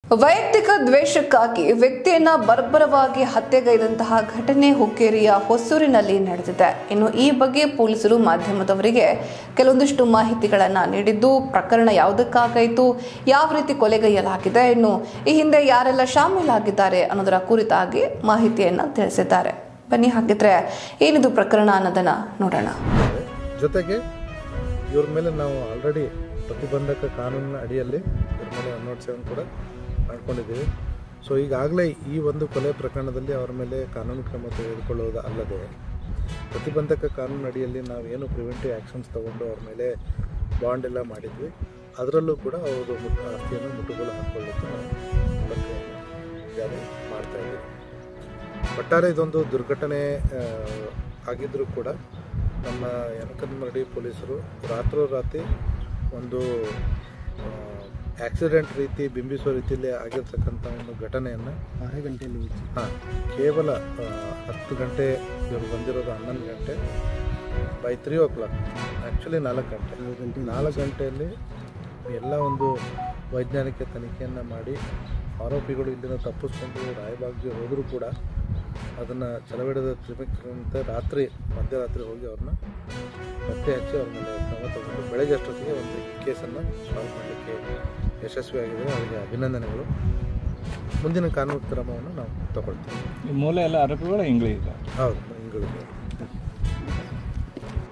ವೈಯಕ್ತಿಕ ದ್ವೇಷಕ್ಕಾಗಿ ವ್ಯಕ್ತಿಯನ್ನ ಬರ್ಬರವಾಗಿ ಹತ್ಯೆಗೈದಂತಹ ಘಟನೆ ಹುಕ್ಕೇರಿಯ ಹೊಸೂರಿನಲ್ಲಿ ನಡೆದಿದೆ ಇನ್ನು ಈ ಬಗ್ಗೆ ಪೊಲೀಸರು ಮಾಧ್ಯಮದವರಿಗೆ ಕೆಲವೊಂದಿಷ್ಟು ಮಾಹಿತಿಗಳನ್ನು ನೀಡಿದ್ದು ಪ್ರಕರಣ ಯಾವುದಕ್ಕಾಗಾಯಿತು ಯಾವ ರೀತಿ ಕೊಲೆಗೈಯಲಾಗಿದೆ ಇನ್ನು ಈ ಹಿಂದೆ ಯಾರೆಲ್ಲ ಶಾಮೀಲಾಗಿದ್ದಾರೆ ಅನ್ನೋದರ ಕುರಿತಾಗಿ ಮಾಹಿತಿಯನ್ನ ತಿಳಿಸಿದ್ದಾರೆ ಬನ್ನಿ ಹಾಗಿದ್ರೆ ಏನಿದು ಪ್ರಕರಣ ಅನ್ನೋದನ್ನ ನೋಡೋಣ ಜೊತೆಗೆ ಇವ್ರ ಮೇಲೆ ನಾವು ಆಲ್ರೆಡಿ ಪ್ರತಿಬಂಧಕ ಕಾನೂನಿನ ಅಡಿಯಲ್ಲಿ ಇವ್ರ ಮೇಲೆ ಒನ್ ನಾಟ್ ಸೆವೆನ್ ಕೂಡ ಮಾಡ್ಕೊಂಡಿದ್ದೀವಿ ಸೊ ಈಗಾಗಲೇ ಈ ಒಂದು ಕೊಲೆ ಪ್ರಕರಣದಲ್ಲಿ ಅವ್ರ ಮೇಲೆ ಕಾನೂನು ಕ್ರಮ ತೆಗೆದುಕೊಳ್ಳುವುದು ಅಲ್ಲದೆ ಪ್ರತಿಬಂಧಕ ಕಾನೂನು ಅಡಿಯಲ್ಲಿ ನಾವೇನು ಪ್ರಿವೆಂಟಿವ್ ಆ್ಯಕ್ಷನ್ಸ್ ತಗೊಂಡು ಅವ್ರ ಮೇಲೆ ಬಾಂಡ್ ಎಲ್ಲ ಮಾಡಿದ್ವಿ ಅದರಲ್ಲೂ ಕೂಡ ಅವರು ಮುಟ್ ಆಸ್ತಿಯನ್ನು ಮುಟ್ಟುಗೋಲು ಹಾಕ್ಕೊಳ್ಳಿಕ್ಕೆ ನಾವು ಪ್ರಕ್ರಿಯೆಯನ್ನು ಜಾರಿ ಮಾಡ್ತಾ ಇದ್ದೀವಿ ಒಟ್ಟಾರೆ ಇದೊಂದು ದುರ್ಘಟನೆ ಆ, ಆಗಿದ್ರೂ ಕೂಡ ನಮ್ಮ ಯನಕನಮರಡಿ ಪೊಲೀಸರು ರಾತ್ರೋರಾತ್ರಿ ಒಂದು ಆಕ್ಸಿಡೆಂಟ್ ರೀತಿ ಬಿಂಬಿಸುವ ರೀತಿಯಲ್ಲಿ ಆಗಿರ್ತಕ್ಕಂಥ ಒಂದು ಘಟನೆಯನ್ನು ಆರೇ ಗಂಟೆಯಲ್ಲಿ ಹಾಂ ಕೇವಲ ಆ, ಹತ್ತು ಗಂಟೆ ಇವರು ಬಂದಿರೋದು ಹನ್ನೊಂದು ಗಂಟೆ by three o'clock actually ನಾಲ್ಕು ಗಂಟೆ ನಾಲ್ಕು ಗಂಟೆ ನಾಲ್ಕು ಗಂಟೆಯಲ್ಲಿ ಎಲ್ಲ ಒಂದು ವೈಜ್ಞಾನಿಕ ತನಿಖೆಯನ್ನು ಮಾಡಿ ಆರೋಪಿಗಳು ಇಲ್ಲಿಂದ ತಪ್ಪಿಸ್ಕೊಂಡು ರಾಯಬಾಗ್ಗೆ ಹೋದರೂ ಕೂಡ ಅದನ್ನು ಚಲವಿಡದ ತ್ರಿಮಿಕ್ರಂತೆ ರಾತ್ರಿ ಮಧ್ಯರಾತ್ರಿ ಹೋಗಿ ಅವ್ರನ್ನ ಪತ್ತೆ ಹಚ್ಚಿ ಅವ್ರ ಮೇಲೆ ಕ್ರಮ ತಗೊಂಡು ಬೆಳಗ್ಗೆ ಅಷ್ಟೊತ್ತಿಗೆ ಒಂದು ಈ ಕೇಸನ್ನು ಸಾಲ್ವ್ ಮಾಡಲಿಕ್ಕೆ ಯಶಸ್ವಿಯಾಗಿದ್ದಾರೆ ಅವರಿಗೆ ಅಭಿನಂದನೆಗಳು ಮುಂದಿನ ಕಾನೂನು ಕ್ರಮವನ್ನು ನಾವು ತಗೊಳ್ತೀವಿ ಈ ಮೂಲ ಎಲ್ಲ ಆರೋಪಿಗಳು ಇಂಗ್ಲಿಷ್ ಹೌದು ಇಂಗಳಿಗೆ